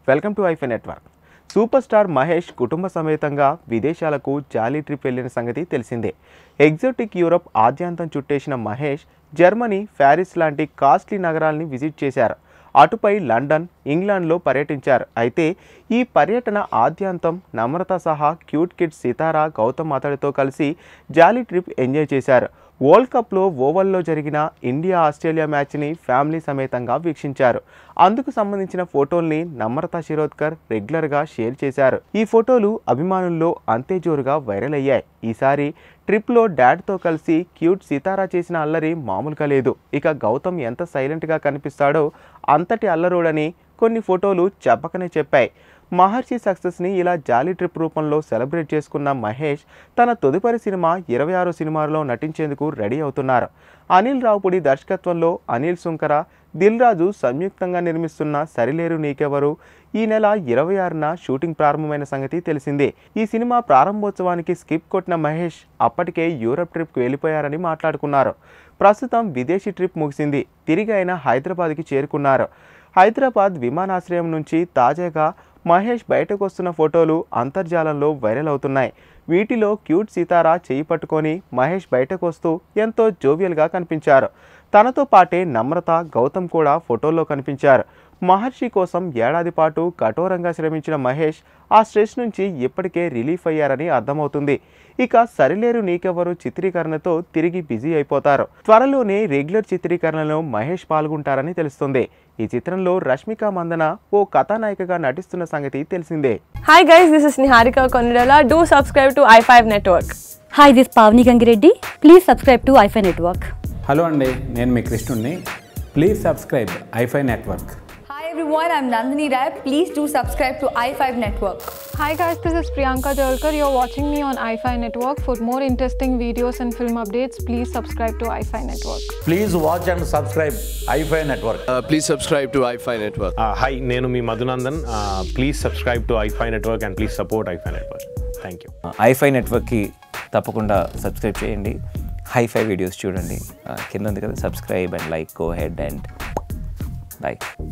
Welcome to iFi network super star Mahesh కుటుంబ సమేతంగా విదేశాలకు జాలీ ట్రిప్ వెళ్ళిన సంగతి తెలిసిందే ఎగ్జోటిక్ యూరప్ ఆద్యాంతం చుట్టేసిన మహేష్ జర్మనీ ప్యారిస్ లాంటి కాస్ట్లీ నగరాల్ని విజిట్ చేశారు అటుపై లండన్ ఇంగ్లాండ్లో పర్యటించారు అయితే ఈ పర్యటన ఆద్యాంతం నమ్రత సహా క్యూట్ కిడ్ సితారా గౌతమ్ అతడితో కలిసి జాలీ ట్రిప్ ఎంజాయ్ చేశారు వరల్డ్ కప్లో ఓవల్లో జరిగిన ఇండియా ఆస్ట్రేలియా మ్యాచ్ని ఫ్యామిలీ సమేతంగా వీక్షించారు అందుకు సంబంధించిన ఫోటోల్ని నమ్రత శిరోద్కర్ రెగ్యులర్గా షేర్ చేశారు ఈ ఫోటోలు అభిమానుల్లో అంతే జోరుగా వైరల్ అయ్యాయి ఈసారి ట్రిప్లో డాడ్తో కలిసి క్యూట్ సితారా చేసిన అల్లరి మామూలుగా లేదు ఇక గౌతమ్ ఎంత సైలెంట్గా కనిపిస్తాడో అంతటి అల్లరోడని కొన్ని ఫోటోలు చెప్పకనే చెప్పాయి మహర్షి సక్సెస్ని ఇలా జాలీ ట్రిప్ రూపంలో సెలబ్రేట్ చేసుకున్న మహేష్ తన తదుపరి సినిమా ఇరవై ఆరు సినిమాలో నటించేందుకు రెడీ అవుతున్నారు అనిల్ రావుపుడి దర్శకత్వంలో అనిల్ సుంకర దిల్ రాజు సంయుక్తంగా నిర్మిస్తున్న సరిలేరు నీకెవరు ఈ నెల ఇరవై ఆరున షూటింగ్ ప్రారంభమైన సంగతి తెలిసిందే ఈ సినిమా ప్రారంభోత్సవానికి స్కిప్ కొట్టిన మహేష్ అప్పటికే యూరప్ ట్రిప్కి వెళ్ళిపోయారని మాట్లాడుకున్నారు ప్రస్తుతం విదేశీ ట్రిప్ ముగిసింది తిరిగి ఆయన హైదరాబాద్కి చేరుకున్నారు హైదరాబాద్ విమానాశ్రయం నుంచి తాజాగా మహేష్ బయటకు వస్తున్న ఫోటోలు అంతర్జాలంలో వైరల్ అవుతున్నాయి వీటిలో క్యూట్ సీతారా చేయి పట్టుకొని మహేష్ బయటకు వస్తూ ఎంతో జోవియల్గా కనిపించారు తనతో పాటే నమ్రత గౌతమ్ కూడా ఫోటోల్లో కనిపించారు మహర్షి కోసం ఏడాది పాటు కఠోరంగా శ్రమించిన మహేష్ ఆ స్ట్రెస్ నుంచి ఇప్పటికే రిలీఫ్ అయ్యారని అర్థమవుతుంది ఇక సరిలేరు నీకెవరు చిత్రీకరణతో తిరిగి బిజీ అయిపోతారు త్వరలోనే రెగ్యులర్ చిత్రీకరణలో మహేష్ పాల్గొంటారని తెలుస్తుంది ఈ చిత్రంలో రష్మిక మందన ఓ కథానాయికగా నటిస్తున్న సంగతి తెలిసిందే Hi guys, this is Niharika Konirala. Do subscribe to i5 Network. Hi this Pavani Gangireddy please subscribe to iFi network hello అండి నేను మీ కృష్ణుడిని please subscribe iFi network Hi everyone, I'm Nandini Rai. Please do subscribe to i5 Network. Hi guys, this is Priyanka Jalkar. You're watching me on iFi Network. For more interesting videos and film updates, please subscribe to iFi Network. Please watch and subscribe iFi Network. Uh, please subscribe to iFi Network. Hi నేను మీ Madhunandan please subscribe to iFi network and please support iFi network thank you iFi నెట్వర్క్కి తప్పకుండా subscribe చేయండి hi-fi videos చూడండి ఆ, కింద ఉంది కదా subscribe and like go ahead and like